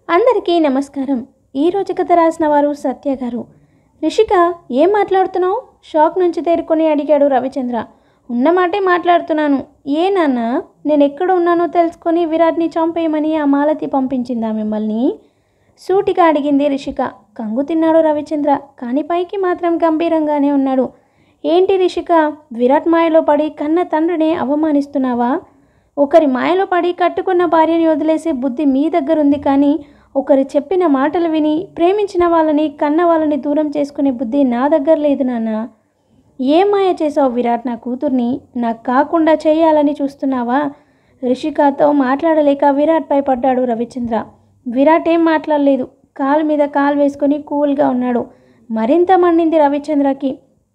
అందరికీ నమస్కారం ఈరోజు కథ రాసిన వారు సత్య గారు రిషిక ఏం మాట్లాడుతున్నావు షాక్ నుంచి తేరుకొని అడిగాడు రవిచంద్ర ఉన్నమాటే మాట్లాడుతున్నాను ఏ నాన్న నేను ఎక్కడ ఉన్నానో తెలుసుకొని విరాట్ని చంపేయమని ఆ మాలతి పంపించిందా మిమ్మల్ని సూటిగా అడిగింది రిషిక కంగు తిన్నాడు రవిచంద్ర కానీ పైకి మాత్రం గంభీరంగానే ఉన్నాడు ఏంటి రిషిక విరాట్ మాయలో పడి కన్న తండ్రిని అవమానిస్తున్నావా ఒకరి మాయలో పడి కట్టుకున్న భార్యని వదిలేసే బుద్ధి మీ దగ్గర ఉంది కానీ ఒకరు చెప్పిన మాటలు విని ప్రేమించిన వాళ్ళని కన్న వాళ్ళని దూరం చేసుకునే బుద్ధి నా దగ్గర లేదు నాన్న ఏం మాయ చేసావు విరాట్ నా కూతుర్ని నాకు కాకుండా చేయాలని చూస్తున్నావా రిషికాతో మాట్లాడలేక విరాట్పై పడ్డాడు రవిచంద్ర విరాట్ ఏం మాట్లాడలేదు కాలు మీద కాలు వేసుకొని కూల్గా ఉన్నాడు మరింత మండింది రవిచంద్రకి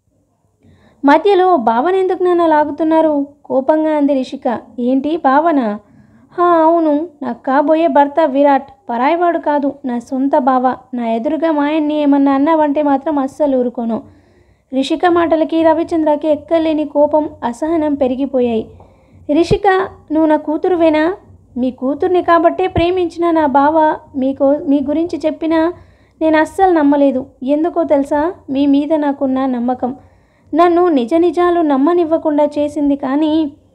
మధ్యలో భావన ఎందుకు నన్ను లాగుతున్నారు కోపంగా అంది రిషిక ఏంటి భావన హా అవును నాకు కాబోయే భర్త విరాట్ పరాయివాడు కాదు నా సొంత బావ నా ఎదురుగా మాయన్ని ఏమన్నా అన్నావంటే మాత్రం అస్సలు ఊరుకోను రిషిక మాటలకి రవిచంద్రకి ఎక్కలేని కోపం అసహనం పెరిగిపోయాయి రిషిక నువ్వు నా కూతురువేనా మీ కూతుర్ని కాబట్టే ప్రేమించిన నా బావ మీకో మీ గురించి చెప్పినా నేను అస్సలు నమ్మలేదు ఎందుకో తెలుసా మీ మీద నాకున్న నమ్మకం నన్ను నిజ నిజాలు నమ్మనివ్వకుండా చేసింది కానీ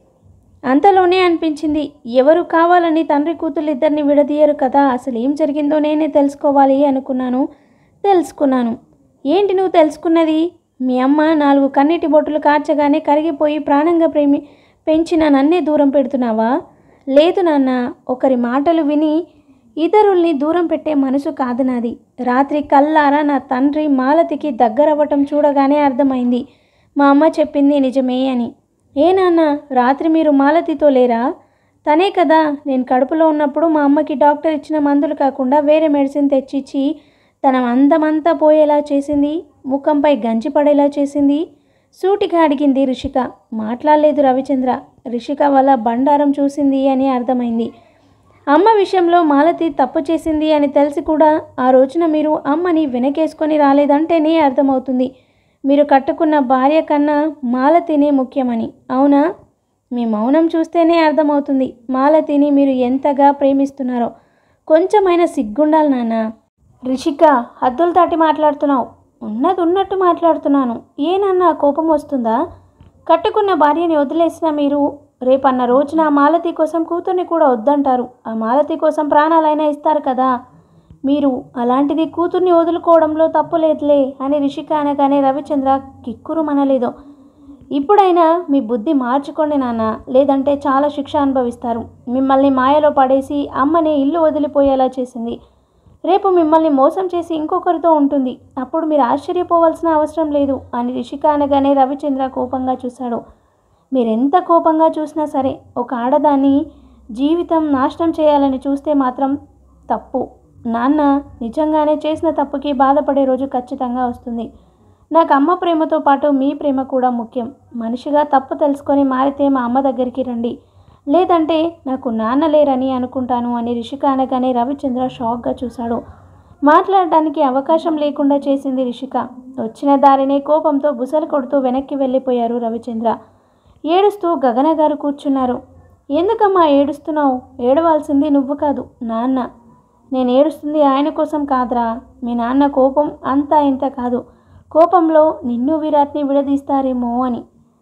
అంతలోనే అనిపించింది ఎవరు కావాలని తండ్రి కూతురు ఇద్దరిని విడదీయరు కదా అసలు ఏం జరిగిందో నేనే తెలుసుకోవాలి అనుకున్నాను తెలుసుకున్నాను ఏంటి నువ్వు తెలుసుకున్నది మీ అమ్మ నాలుగు కన్నీటి బొట్టులు కార్చగానే కరిగిపోయి ప్రాణంగా ప్రేమి పెంచిన నన్నే దూరం పెడుతున్నావా లేదు నాన్న ఒకరి మాటలు విని ఇతరుల్ని దూరం పెట్టే మనసు కాదు నాది రాత్రి కల్లారా నా తండ్రి మాలతికి దగ్గరవ్వటం చూడగానే అర్థమైంది మా అమ్మ చెప్పింది నిజమే అని ఏ నాన్న రాత్రి మీరు మాలతితో లేరా తనే కదా నేను కడుపులో ఉన్నప్పుడు మా అమ్మకి డాక్టర్ ఇచ్చిన మందులు కాకుండా వేరే మెడిసిన్ తెచ్చిచ్చి తన అందమంతా పోయేలా చేసింది ముఖంపై గంజి పడేలా చేసింది సూటిగా అడిగింది రిషిక మాట్లాడలేదు రవిచంద్ర రిషిక వల్ల బండారం చూసింది అని అర్థమైంది అమ్మ విషయంలో మాలతి తప్పు చేసింది అని తెలిసి కూడా ఆ రోజున మీరు అమ్మని వెనకేసుకొని రాలేదంటేనే అర్థమవుతుంది మీరు కట్టుకున్న భార్య కన్నా మాలతినే ముఖ్యమని అవునా మీ మౌనం చూస్తేనే అర్థమవుతుంది మాలతిని మీరు ఎంతగా ప్రేమిస్తున్నారో కొంచెమైనా సిగ్గుండాలి నాన్న రిషిక హద్దులు దాటి మాట్లాడుతున్నావు ఉన్నది ఉన్నట్టు మాట్లాడుతున్నాను ఏనన్నా కోపం వస్తుందా కట్టుకున్న భార్యని వదిలేసిన మీరు రేపన్న రోజున ఆ మాలతి కోసం కూతుర్ని కూడా వద్దంటారు ఆ మాలతి కోసం ప్రాణాలైనా ఇస్తారు కదా మీరు అలాంటిది కూతుర్ని వదులుకోవడంలో తప్పు లేదులే అని రిషిక అనగానే రవిచంద్ర కిక్కురు మనలేదో ఇప్పుడైనా మీ బుద్ధి మార్చుకోండి నాన్న లేదంటే చాలా శిక్ష అనుభవిస్తారు మిమ్మల్ని మాయలో పడేసి అమ్మని ఇల్లు వదిలిపోయేలా చేసింది రేపు మిమ్మల్ని మోసం చేసి ఇంకొకరితో ఉంటుంది అప్పుడు మీరు ఆశ్చర్యపోవాల్సిన అవసరం లేదు అని రిషిక అనగానే రవిచంద్ర కోపంగా చూశాడు మీరెంత కోపంగా చూసినా సరే ఒక ఆడదాన్ని జీవితం నాశనం చేయాలని చూస్తే మాత్రం తప్పు నాన్న నిజంగానే చేసిన తప్పుకి బాధపడే రోజు ఖచ్చితంగా వస్తుంది నాకు అమ్మ ప్రేమతో పాటు మీ ప్రేమ కూడా ముఖ్యం మనిషిగా తప్పు తెలుసుకొని మారితే మా అమ్మ దగ్గరికి రండి లేదంటే నాకు నాన్న లేరని అనుకుంటాను అని రిషిక అనగానే రవిచంద్ర షాక్గా చూశాడు మాట్లాడడానికి అవకాశం లేకుండా చేసింది రిషిక వచ్చిన దారినే కోపంతో బుసలు కొడుతూ వెనక్కి వెళ్ళిపోయారు రవిచంద్ర ఏడుస్తూ గగన గారు కూర్చున్నారు ఎందుకమ్మా ఏడుస్తున్నావు ఏడవాల్సింది నువ్వు కాదు నాన్న నేను ఏడుస్తుంది ఆయన కోసం కాదురా మీ నాన్న కోపం అంతా ఇంత కాదు కోపంలో నిన్ను విరాట్ని విడదీస్తారేమో అని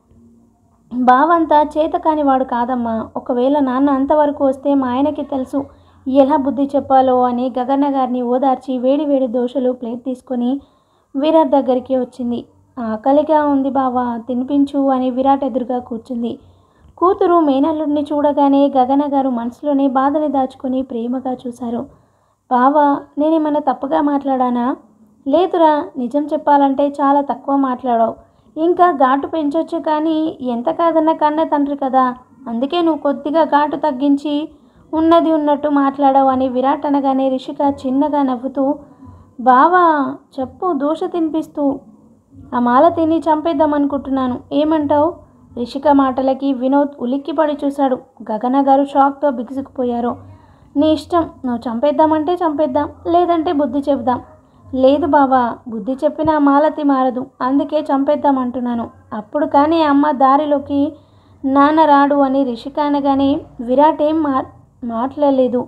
బావంతా చేతకాని వాడు కాదమ్మా ఒకవేళ నాన్న అంతవరకు వస్తే మా ఆయనకి తెలుసు ఎలా బుద్ధి చెప్పాలో అని గగన్న గారిని ఓదార్చి వేడి వేడి దోశలు ప్లేట్ తీసుకొని విరాట్ దగ్గరికి వచ్చింది ఆకలిగా ఉంది బావా తినిపించు అని విరాట్ ఎదురుగా కూర్చుంది కూతురు మేనల్లుడిని చూడగానే గగన గారు మనసులోనే బాధని దాచుకొని ప్రేమగా చూశారు బావా నేనేమన్నా తప్పుగా మాట్లాడానా లేదురా నిజం చెప్పాలంటే చాలా తక్కువ మాట్లాడావు ఇంకా ఘాటు పెంచొచ్చు కానీ ఎంత కాదన్నా కన్న తండ్రి కదా అందుకే నువ్వు కొద్దిగా ఘాటు తగ్గించి ఉన్నది ఉన్నట్టు మాట్లాడావు అని విరాట్ అనగానే రిషిక చిన్నగా నవ్వుతూ బావా చెప్పు దోశ తినిపిస్తూ ఆ మాలతిని చంపేద్దామనుకుంటున్నాను ఏమంటావు రిషిక మాటలకి వినోద్ ఉలిక్కిపడి చూశాడు గగన గారు షాక్తో బిగుసుకుపోయారు నీ ఇష్టం నువ్వు చంపేద్దామంటే చంపేద్దాం లేదంటే బుద్ధి చెబుదాం లేదు బావా బుద్ధి చెప్పినా మాలతి మారదు అందుకే చంపేద్దామంటున్నాను అప్పుడు కానీ అమ్మ దారిలోకి నాన్న రాడు అని రిషిక అనగానే విరాట్ ఏం మా మాట్లాడలేదు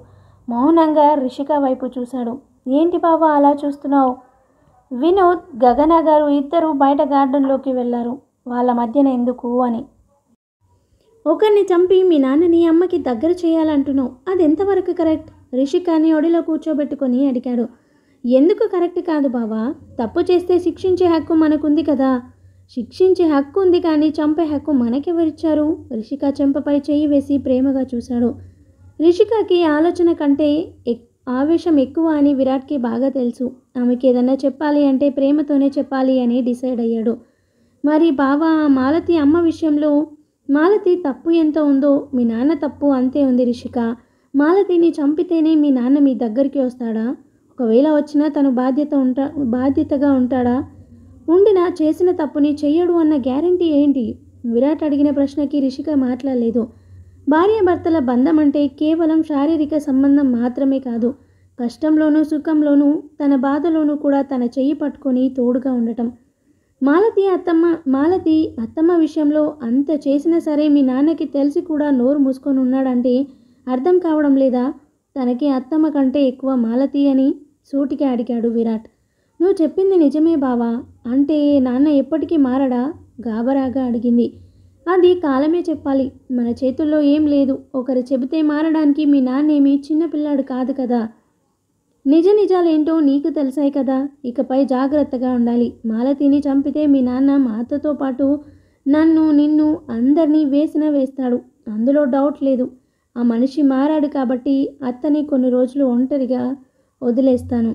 మౌనంగా రిషిక వైపు చూశాడు ఏంటి బాబా అలా చూస్తున్నావు వినోద్ గగన గారు ఇద్దరు బయట గార్డెన్లోకి వెళ్ళారు వాళ్ళ మధ్యన ఎందుకు అని ఒకరిని చంపి మీ నాన్నని అమ్మకి దగ్గర చేయాలంటున్నావు అది ఎంతవరకు కరెక్ట్ రిషికాని ఒడిలో కూర్చోబెట్టుకొని అడిగాడు ఎందుకు కరెక్ట్ కాదు బావా తప్పు చేస్తే శిక్షించే హక్కు మనకుంది కదా శిక్షించే హక్కు ఉంది కానీ చంపే హక్కు మనకెవరిచ్చారు రిషిక చెంపపై చేయి వేసి ప్రేమగా చూశాడు రిషికకి ఆలోచన కంటే ఎక్ ఆవేశం ఎక్కువ అని విరాట్కి బాగా తెలుసు ఆమెకి ఏదన్నా చెప్పాలి అంటే ప్రేమతోనే చెప్పాలి అని డిసైడ్ అయ్యాడు మరి బావా మాలతి అమ్మ విషయంలో మాలతి తప్పు ఎంత ఉందో మీ నాన్న తప్పు అంతే ఉంది రిషిక మాలతిని చంపితేనే మీ నాన్న మీ దగ్గరికి వస్తాడా ఒకవేళ వచ్చినా తను బాధ్యత ఉంటా బాధ్యతగా ఉంటాడా ఉండినా చేసిన తప్పుని చెయ్యడు అన్న గ్యారంటీ ఏంటి విరాట్ అడిగిన ప్రశ్నకి రిషిక మాట్లాడలేదు భార్యాభర్తల బంధం అంటే కేవలం శారీరక సంబంధం మాత్రమే కాదు కష్టంలోనూ సుఖంలోనూ తన బాధలోనూ కూడా తన చెయ్యి పట్టుకొని తోడుగా ఉండటం మాలతి అత్తమ్మ మాలతి అత్తమ్మ విషయంలో అంత చేసినా సరే మీ నాన్నకి తెలిసి కూడా నోరు మూసుకొని ఉన్నాడంటే అర్థం కావడం లేదా తనకి అత్తమ్మ కంటే ఎక్కువ మాలతి అని సూటిగా అడిగాడు విరాట్ నువ్వు చెప్పింది నిజమే బావా అంటే నాన్న ఎప్పటికీ మారడా గాబరాగా అడిగింది అది కాలమే చెప్పాలి మన చేతుల్లో ఏం లేదు ఒకరు చెబితే మారడానికి మీ నాన్నేమి చిన్నపిల్లాడు కాదు కదా నిజ నిజాలేంటో నీకు తెలిసాయి కదా ఇకపై జాగ్రత్తగా ఉండాలి మాలతిని చంపితే మీ నాన్న మాతతో పాటు నన్ను నిన్ను అందరినీ వేసిన వేస్తాడు అందులో డౌట్ లేదు ఆ మనిషి మారాడు కాబట్టి అత్తని కొన్ని రోజులు ఒంటరిగా వదిలేస్తాను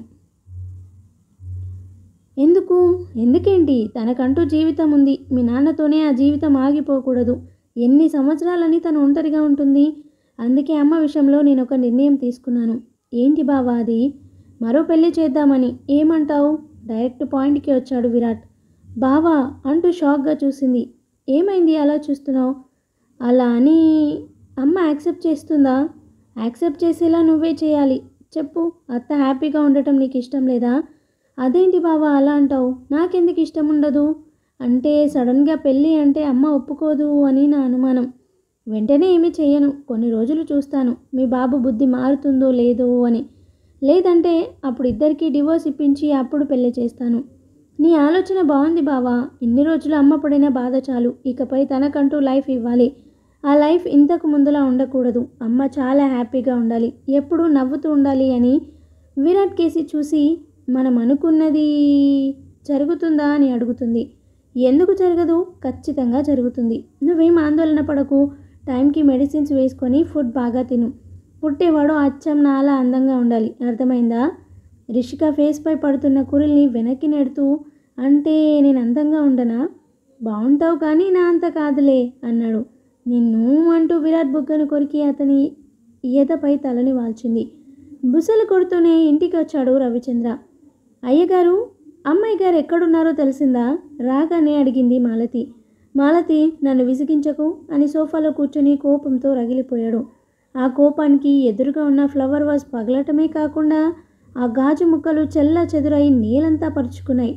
ఎందుకు ఎందుకేంటి తనకంటూ జీవితం ఉంది మీ నాన్నతోనే ఆ జీవితం ఆగిపోకూడదు ఎన్ని సంవత్సరాలని తను ఒంటరిగా ఉంటుంది అందుకే అమ్మ విషయంలో నేను ఒక నిర్ణయం తీసుకున్నాను ఏంటి బావా అది మరో పెళ్లి చేద్దామని ఏమంటావు డైరెక్ట్ పాయింట్కి వచ్చాడు విరాట్ బావా అంటూ షాక్గా చూసింది ఏమైంది అలా చూస్తున్నావు అలా అని అమ్మ యాక్సెప్ట్ చేస్తుందా యాక్సెప్ట్ చేసేలా నువ్వే చేయాలి చెప్పు అత్త హ్యాపీగా ఉండటం నీకు ఇష్టం లేదా అదేంటి బావా అలా అంటావు నాకెందుకు ఇష్టం ఉండదు అంటే సడన్గా పెళ్ళి అంటే అమ్మ ఒప్పుకోదు అని నా అనుమానం వెంటనే ఏమీ చెయ్యను కొన్ని రోజులు చూస్తాను మీ బాబు బుద్ధి మారుతుందో లేదో అని లేదంటే అప్పుడు ఇద్దరికీ డివోర్స్ ఇప్పించి అప్పుడు పెళ్లి చేస్తాను నీ ఆలోచన బాగుంది బావా ఇన్ని రోజులు అమ్మ పడిన బాధ చాలు ఇకపై తనకంటూ లైఫ్ ఇవ్వాలి ఆ లైఫ్ ఇంతకు ముందులా ఉండకూడదు అమ్మ చాలా హ్యాపీగా ఉండాలి ఎప్పుడూ నవ్వుతూ ఉండాలి అని విరాట్ కేసి చూసి మనం అనుకున్నది జరుగుతుందా అని అడుగుతుంది ఎందుకు జరగదు ఖచ్చితంగా జరుగుతుంది నువ్వేం ఆందోళన పడకు టైంకి మెడిసిన్స్ వేసుకొని ఫుడ్ బాగా తిను పుట్టేవాడు అచ్చం నాలా అందంగా ఉండాలి అర్థమైందా రిషిక ఫేస్పై పడుతున్న కురుల్ని వెనక్కి నెడుతూ అంటే నేను అందంగా ఉండనా బాగుంటావు కానీ నా అంత కాదులే అన్నాడు నిన్ను అంటూ విరాట్ బుగ్గను కొరికి అతని ఈయతపై తలని వాల్చింది బుసలు కొడుతూనే ఇంటికి వచ్చాడు రవిచంద్ర అయ్యగారు అమ్మాయి గారు ఎక్కడున్నారో తెలిసిందా రాగానే అడిగింది మాలతి మాలతి నన్ను విసిగించకు అని సోఫాలో కూర్చొని కోపంతో రగిలిపోయాడు ఆ కోపానికి ఎదురుగా ఉన్న ఫ్లవర్ వాజ్ పగలటమే కాకుండా ఆ గాజు ముక్కలు చెల్ల చెదురై నీలంతా పరుచుకున్నాయి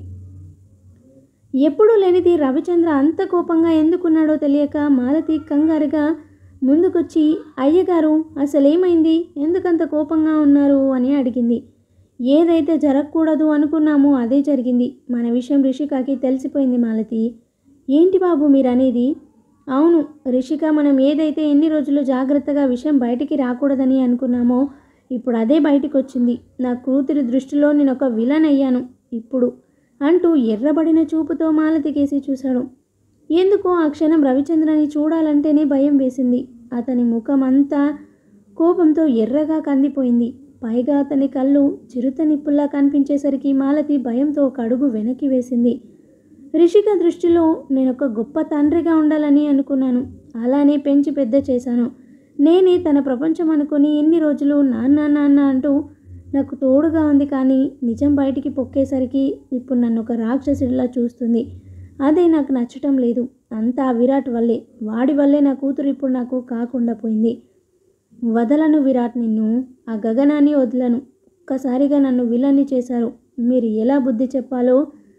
ఎప్పుడూ లేనిది రవిచంద్ర అంత కోపంగా ఎందుకున్నాడో తెలియక మాలతి కంగారుగా ముందుకొచ్చి అయ్యగారు అసలేమైంది ఎందుకంత కోపంగా ఉన్నారు అని అడిగింది ఏదైతే జరగకూడదు అనుకున్నామో అదే జరిగింది మన విషయం రిషికాకి తెలిసిపోయింది మాలతి ఏంటి బాబు మీరు అనేది అవును రిషిక మనం ఏదైతే ఎన్ని రోజులు జాగ్రత్తగా విషయం బయటికి రాకూడదని అనుకున్నామో ఇప్పుడు అదే బయటికి వచ్చింది నా కూతురి దృష్టిలో నేను ఒక విలన్ అయ్యాను ఇప్పుడు అంటూ ఎర్రబడిన చూపుతో మాలతి కేసి చూశాడు ఎందుకో ఆ క్షణం రవిచంద్రని చూడాలంటేనే భయం వేసింది అతని ముఖం అంతా కోపంతో ఎర్రగా కందిపోయింది పైగా అతని కళ్ళు చిరుత నిప్పుల్లా కనిపించేసరికి మాలతి భయంతో ఒక అడుగు వెనక్కి వేసింది రిషిక దృష్టిలో నేను ఒక గొప్ప తండ్రిగా ఉండాలని అనుకున్నాను అలానే పెంచి పెద్ద చేశాను నేనే తన ప్రపంచం అనుకుని ఎన్ని రోజులు నాన్న నాన్న అంటూ నాకు తోడుగా ఉంది కానీ నిజం బయటికి పొక్కేసరికి ఇప్పుడు నన్ను ఒక రాక్షసుడిలా చూస్తుంది అదే నాకు నచ్చటం లేదు అంతా విరాట్ వల్లే వాడి వల్లే నా కూతురు ఇప్పుడు నాకు కాకుండా పోయింది వదలను విరాట్ నిన్ను ఆ గగనాన్ని వదలను ఒక్కసారిగా నన్ను విలన్ని చేశారు మీరు ఎలా బుద్ధి చెప్పాలో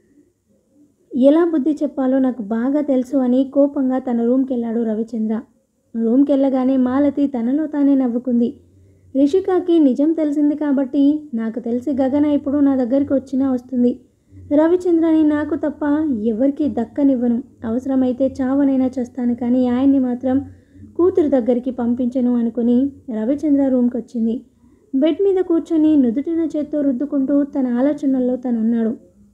ఎలా బుద్ధి చెప్పాలో నాకు బాగా తెలుసు అని కోపంగా తన రూమ్కి వెళ్ళాడు రవిచంద్ర రూమ్కి వెళ్ళగానే మాలతి తనలో తానే నవ్వుకుంది రిషికాకి నిజం తెలిసింది కాబట్టి నాకు తెలిసి గగన ఇప్పుడు నా దగ్గరికి వచ్చినా వస్తుంది రవిచంద్రని నాకు తప్ప ఎవరికి దక్కనివ్వను అవసరమైతే చావనైనా చేస్తాను కానీ ఆయన్ని మాత్రం కూతురు దగ్గరికి పంపించను అనుకుని రవిచంద్ర రూమ్కి వచ్చింది బెడ్ మీద కూర్చొని నుదుటిన చేత్తో రుద్దుకుంటూ తన ఆలోచనల్లో తనున్నాడు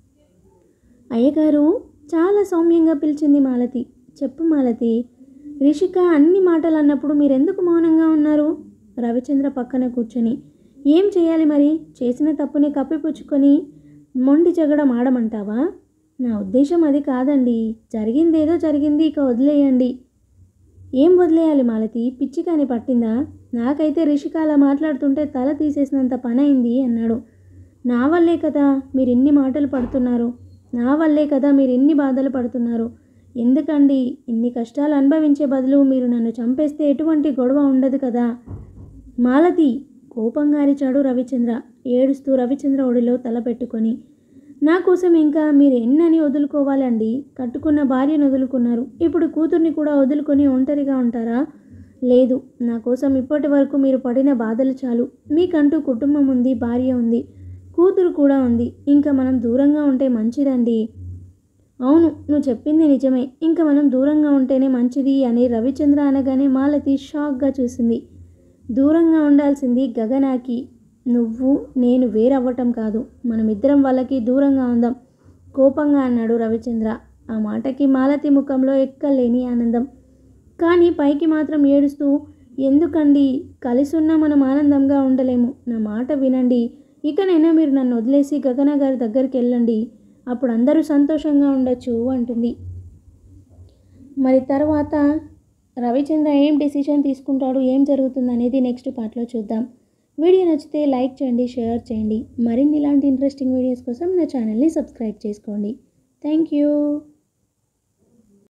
అయ్యగారు చాలా సౌమ్యంగా పిలిచింది మాలతి చెప్పు మాలతి రిషిక అన్ని మాటలు అన్నప్పుడు మీరెందుకు మౌనంగా ఉన్నారు రవిచంద్ర పక్కన కూర్చొని ఏం చేయాలి మరి చేసిన తప్పుని కప్పిపుచ్చుకొని మొండి జగడం ఆడమంటావా నా ఉద్దేశం అది కాదండి జరిగిందేదో జరిగింది ఇక వదిలేయండి ఏం వదిలేయాలి మాలతి పిచ్చి కాని పట్టిందా నాకైతే రిషిక అలా మాట్లాడుతుంటే తల తీసేసినంత పని అయింది అన్నాడు నా వల్లే కదా మీరు ఇన్ని మాటలు పడుతున్నారు నా వల్లే కదా మీరు ఇన్ని బాధలు పడుతున్నారు ఎందుకండి ఇన్ని కష్టాలు అనుభవించే బదులు మీరు నన్ను చంపేస్తే ఎటువంటి గొడవ ఉండదు కదా మాలతి కోపంగా అరిచాడు రవిచంద్ర ఏడుస్తూ రవిచంద్ర ఒడిలో తల పెట్టుకొని నా కోసం ఇంకా మీరు ఎన్నని వదులుకోవాలండి కట్టుకున్న భార్యను వదులుకున్నారు ఇప్పుడు కూతుర్ని కూడా వదులుకొని ఒంటరిగా ఉంటారా లేదు నా కోసం ఇప్పటి వరకు మీరు పడిన బాధలు చాలు మీకంటూ కుటుంబం ఉంది భార్య ఉంది కూతురు కూడా ఉంది ఇంకా మనం దూరంగా ఉంటే మంచిదండి అవును నువ్వు చెప్పింది నిజమే ఇంకా మనం దూరంగా ఉంటేనే మంచిది అని రవిచంద్ర అనగానే మాలతి షాక్గా చూసింది దూరంగా ఉండాల్సింది గగనాకి నువ్వు నేను వేరవ్వటం కాదు మనమిద్దరం వాళ్ళకి దూరంగా ఉందాం కోపంగా అన్నాడు రవిచంద్ర ఆ మాటకి మాలతి ముఖంలో ఎక్కలేని ఆనందం కానీ పైకి మాత్రం ఏడుస్తూ ఎందుకండి కలిసి ఉన్నా మనం ఆనందంగా ఉండలేము నా మాట వినండి ఇకనైనా మీరు నన్ను వదిలేసి గగన గారి దగ్గరికి వెళ్ళండి అప్పుడు అందరూ సంతోషంగా ఉండొచ్చు అంటుంది మరి తర్వాత రవిచంద్ర ఏం డెసిషన్ తీసుకుంటాడు ఏం జరుగుతుంది అనేది నెక్స్ట్ పార్ట్లో చూద్దాం వీడియో నచ్చితే లైక్ చేయండి షేర్ చేయండి మరిన్ని ఇలాంటి ఇంట్రెస్టింగ్ వీడియోస్ కోసం నా ఛానల్ని సబ్స్క్రైబ్ చేసుకోండి థ్యాంక్ యూ